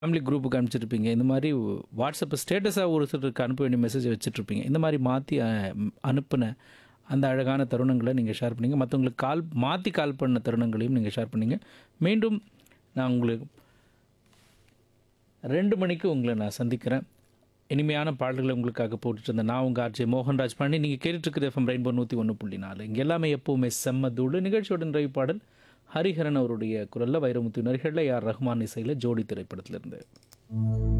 family குரூப்புக்கு அனுப்பிச்சிருப்பீங்க இந்த மாதிரி வாட்ஸ்அப் ஸ்டேட்டஸாக ஒருத்தருக்கு அனுப்ப வேண்டிய மெசேஜ் வச்சுட்ருப்பீங்க இந்த மாதிரி மாற்றி அனுப்பின அந்த அழகான தருணங்களை நீங்கள் ஷேர் பண்ணீங்க மற்றவங்களுக்கு கால் மாற்றி கால் பண்ண தருணங்களையும் நீங்கள் ஷேர் பண்ணீங்க மீண்டும் நான் உங்களுக்கு ரெண்டு மணிக்கு உங்களை நான் சந்திக்கிறேன் இனிமையான பாடல்களை உங்களுக்காக போட்டுட்டு இருந்தேன் நான் உங்கள் ஆர்ஜே மோகன்ராஜ் பாண்டி நீங்கள் கேட்டுட்ருக்குது எஃப்எம் ரெயின்போ நூற்றி ஒன்று புள்ளி நாலு இங்கே எல்லாமே எப்போவுமே செம்ம தூள் நிகழ்ச்சியோட நிறைவு பாடல் ஹரிஹரன் அவருடைய குரலில் வைரமுத்து நரிகளில் யார் ரஹ்மான் இசையில் ஜோடி திரைப்படத்திலிருந்து